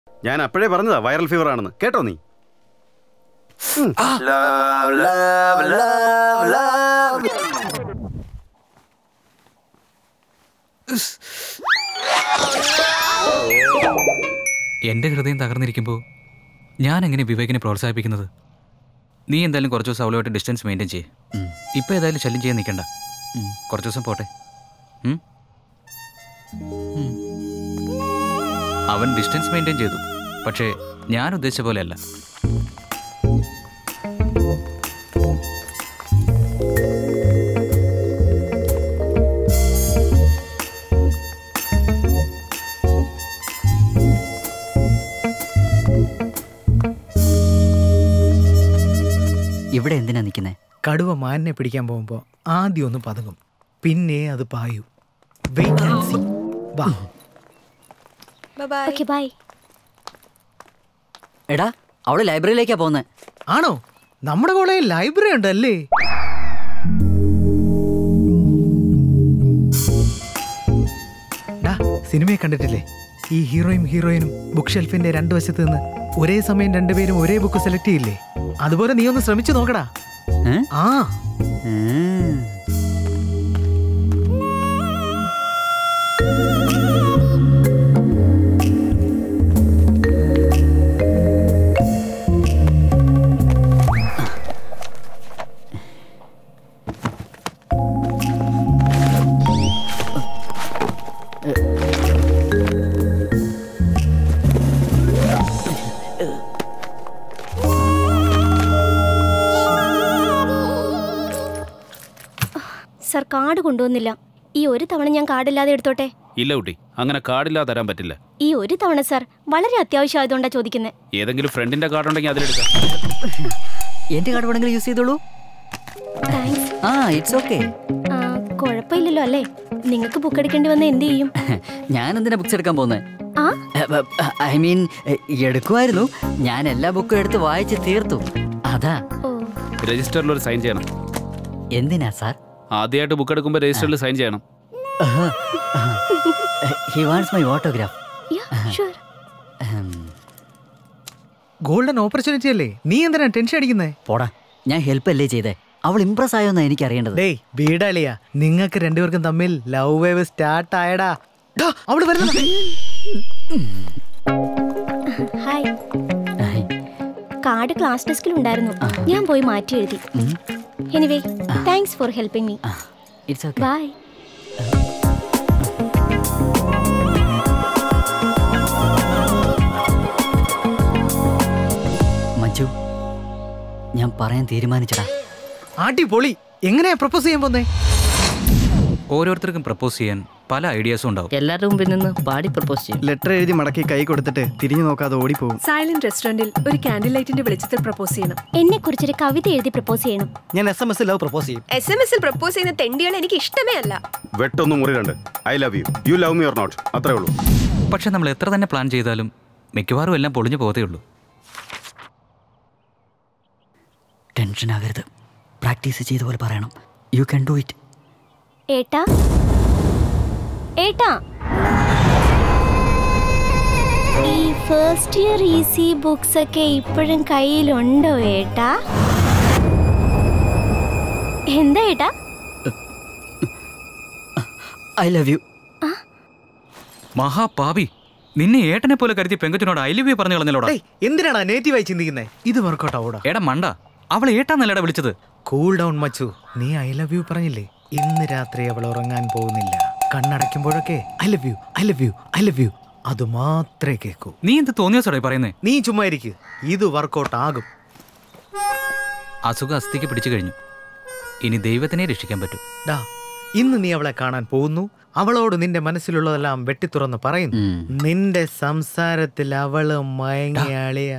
ഞാൻ അപ്പോഴേ പറഞ്ഞതാ വൈറൽ ഫീവർ ആണെന്ന് കേട്ടോ നീ എൻ്റെ ഹൃദയം തകർന്നിരിക്കുമ്പോൾ ഞാൻ എങ്ങനെ വിവേകിനെ പ്രോത്സാഹിപ്പിക്കുന്നത് നീ എന്തായാലും കുറച്ച് ദിവസം അവളുമായിട്ട് ഡിസ്റ്റൻസ് മെയിൻറ്റെയിൻ ചെയ്യേ ഇപ്പം ഏതായാലും ശല്യം ചെയ്യാൻ നിൽക്കണ്ട കുറച്ച് ദിവസം പോട്ടെ ഉം? അവൻ ഡിസ്റ്റൻസ് മെയിൻറ്റെയിൻ ചെയ്തു പക്ഷേ ഞാൻ ഉദ്ദേശിച്ച പോലെയല്ല ഇവിടെ എന്തിനാ നിൽക്കുന്നേ കടുവ മാനിനെ പിടിക്കാൻ പോകുമ്പോ ആദ്യം ഒന്ന് പതുങ്ങും പിന്നെ അത് പായു വെയിറ്റ് ആൻഡ് സീ വാ ഓക്കെ ബൈ എടാ അവള് ലൈബ്രറിയിലേക്കാ പോകുന്നത് ആണോ നമ്മുടെ കോളേജിൽ ലൈബ്രറി ഉണ്ടല്ലേ ഡാ സിനിമയെ കണ്ടിട്ടില്ലേ ഈ ഹീറോയും ഹീറോയിനും ബുക്ക് ഷെൽഫിന്റെ രണ്ട് വശത്ത് നിന്ന് ഒരേ സമയം രണ്ടുപേരും ഒരേ ബുക്ക് സെലക്ട് ചെയ്യില്ലേ അതുപോലെ നീ ഒന്ന് ശ്രമിച്ചു നോക്കടാ ആ സർ കാർഡ് കൊണ്ടുവന്നില്ല ഈ ഒരു തവണ ഞാൻ കാർഡില്ലാതെ എടുത്തോട്ടെ ഇല്ല കുട്ടി അങ്ങനെ കാർഡില്ലാതെ തരാൻ പറ്റില്ല ഈ ഒരു തവണ സർ വളരെ അത്യാവശ്യം ആയതുകൊണ്ടാ ചോദിക്കുന്നത് ഏതെങ്കിലും ഫ്രണ്ടിന്റെ കാർഡ് ഉണ്ടെങ്കിൽ അതിലെടുക്കാം എന്റെ കാർഡ് വേണമെങ്കിൽ യൂസ് ചെയ്തോളൂ താങ്ക്സ് ആ ഇറ്റ്സ് ഓക്കെ ആ, കുഴപ്പമില്ലല്ലോ അല്ലേ നിങ്ങൾക്ക് ബുക്ക് എടുക്കേണ്ടി വന്ന എന്ത് ചെയ്യും ഞാൻ എന്തിനാ ബുക്സ് എടുക്കാൻ പോകുന്നത് ആ ഐ മീൻ എടുക്കുമായിരുന്നു ഞാൻ എല്ലാ ബുക്കും എടുത്ത് വായിച്ച് തീർത്തു അതാ രജിസ്റ്ററിൽ ഒരു സൈൻ ചെയ്യണം എന്തിനാ സാർ ആദ്യമായിട്ട് ബുക്ക് എടുക്കുമ്പോൾ രജിസ്റ്ററിൽ സൈൻ ചെയ്യണം he wants my autograph golden opportunity അല്ലേ നീ എന്തിനാ ടെൻഷൻ അടിക്കുന്നേ പോടാ ഞാൻ ഹെൽപ്പ് അല്ലേ ചെയ്തേ അവൾ ഇംപ്രസ് ആയോന്നാ എനിക്ക് അറിയേണ്ടത് ഡേയ് വീടാളിയാ നിങ്ങൾക്ക് രണ്ടുപേർക്കും തമ്മിൽ ലവ് വേവ് സ്റ്റാർട്ട് ആയടാ ഡാ, അവള് വരുന്നു ഹായ് കാർഡ് ക്ലാസ് ഡെസ്കിൽ ഉണ്ടായിരുന്നു ഞാൻ പോയി മാറ്റി എഴുതി anyway thanks for helping me it's okay bye Manju ഞാൻ പറയാൻ തീരുമാനിച്ചടാ ആട്ടി പൊളി എങ്ങനെയാ പ്രപ്പോസ് ചെയ്യാൻ പോന്നേ ഓരോരുത്തർക്കും പ്രപ്പോസ് ചെയ്യാൻ പല ഐഡിയാസും ഉണ്ടാവും എല്ലാവരുടെ മുമ്പിൽ നിന്ന് പാടി പ്രപ്പോസ് ചെയ്യും ലെറ്റർ എഴുതി മടക്കി കൈ കൊടുത്തിട്ട് തിരിഞ്ഞു നോക്കാതെ ഓടിപ്പോവും സൈലന്റ് റെസ്റ്റോറന്റിൽ ഒരു കാൻഡിൽ ലൈറ്റിന്റെ വെളിച്ചത്തിൽ പ്രപ്പോസ് ചെയ്യണം എന്നെ കുറിച്ചൊരു കവിത എഴുതി പ്രപ്പോസ് ചെയ്യണം ഞാൻ S M S love propose ചെയ്യും എസ് എം എസിൽ പ്രപ്പോസ് ചെയ്യുന്ന തെണ്ടികൾ എനിക്ക് ഇഷ്ടമേ അല്ല വെട്ടൊന്നും മുറി രണ്ട് I love you you love me or not അത്രേ ഉള്ളൂ പക്ഷെ നമ്മൾ എത്ര തന്നെ പ്ലാൻ ചെയ്താലും മിക്കവാറും എല്ലാം പൊളിഞ്ഞു പോകത്തേ ഉള്ളൂ ടെൻഷൻ ആകരുത് പ്രാക്ടീസ് ചെയ്ത പോലെ പറയണം യു ക്യാൻ ഡു ഇറ്റ് ഏട്ടാ ഏട്ടാ ഈ ഫസ്റ്റ് ഇയർ ഈസി ബുക്സ് ഒക്കെ ഇപ്പോഴും കയ്യിലുണ്ടോ ഏട്ടാ എന്താ ഏട്ടാ ഐ ലവ് യു മഹാപാപി നിന്നെ ഏട്ടനെ പോലെ കരുതി പെങ്കച്ചിനോട് ഐ ലവ് യു പറഞ്ഞു കളഞ്ഞല്ലോടാ ഡേയ് എന്തിനാണ് നെഗറ്റീവായി ചിന്തിക്കുന്നത് ഇത് വർക്കൗട്ട് ആവൂടാ എടാ മണ്ട അവൾ ഏട്ടാന്നല്ലടാ വിളിച്ചത് കൂൾ ഡൗൺ മച്ചു നീ ഐ ലവ് യു പറഞ്ഞില്ലേ ഇന്ന് രാത്രി അവൾ ഉറങ്ങാൻ പോകുന്നില്ല കണ്ണടയ്ക്കുമ്പോഴൊക്കെ I love you I love you I love you അത് മാത്രമേ കേൾക്കൂ നീ എന്ത് തോന്നിയോസോടെ പറയുന്നേ നീ ചുമ്മാ ഇരിക്ക് ഇത് വർക്കൗട്ട് ആകും അസുഖം അസ്ഥിക്ക് പിടിച്ചു കഴിഞ്ഞു ഇനി ദൈവത്തിനെ രക്ഷിക്കാൻ പറ്റും ഡാ ഇന്ന് നീ അവളെ കാണാൻ പോകുന്നു അവളോട് നിന്റെ മനസ്സിലുള്ളതെല്ലാം വെട്ടിത്തുറന്ന് പറയുന്നു നിന്റെ സംസാരത്തിൽ അവള് മയങ്ങിയാളിയ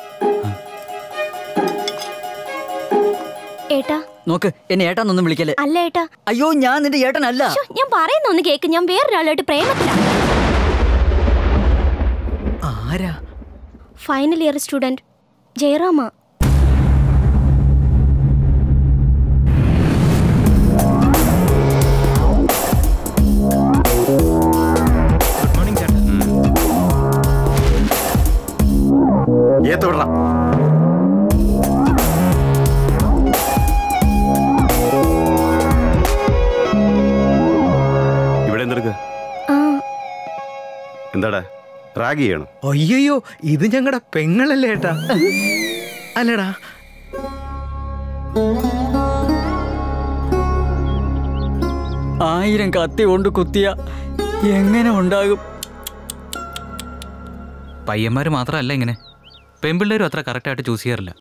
ഏട്ടാ നോക്ക് എന്നെ ഏട്ടാന്നൊന്നും വിളിക്കല്ലേ അല്ല ഏട്ടാ അയ്യോ ഞാൻ നിന്റെ ഏട്ടനല്ല ശ്ശോ, ഞാൻ പറയുന്ന ഒന്ന് കേക്ക് ഞാൻ വേറൊരാളായിട്ട് പ്രേമത്തിലാണ് ആരാ ഫൈനൽ ഇയർ സ്റ്റുഡന്റ് ജയറാമ ഏത്ത് വിടറ ഇവിടെ എന്തെടുക്ക ആ എന്താടാ റാഗ് ചെയ്യണം അയ്യോ ഇത് ഞങ്ങളുടെ പെങ്ങളല്ലേ ഏട്ടാ അല്ലടാ ആയിരം കത്തി കൊണ്ട് കുത്തിയ എങ്ങനെ ഉണ്ടാകും പയ്യന്മാർ മാത്രമല്ല ഇങ്ങനെ പെൺപിള്ളേരും അത്ര കറക്റ്റായിട്ട് ചൂസ് ചെയ്യാറില്ല